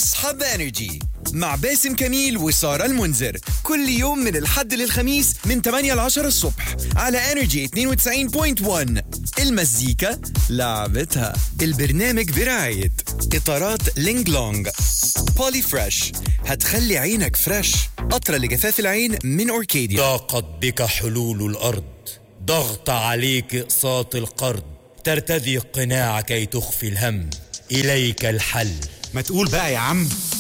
اصحى بانرجي مع باسم كميل وسارة المنذر كل يوم من الحد للخميس من 8 ل 10 الصبح على انرجي 92.1 المزيكا لعبتها البرنامج برعاية اطارات لينج لونج بولي فريش هتخلي عينك فريش قطرة لجفاف العين من اوركيديا ضاقت بك حلول الأرض ضغط عليك إقساط القرض ترتدي القناع كي تخفي الهم إليك الحل ما تقول بقى يا عم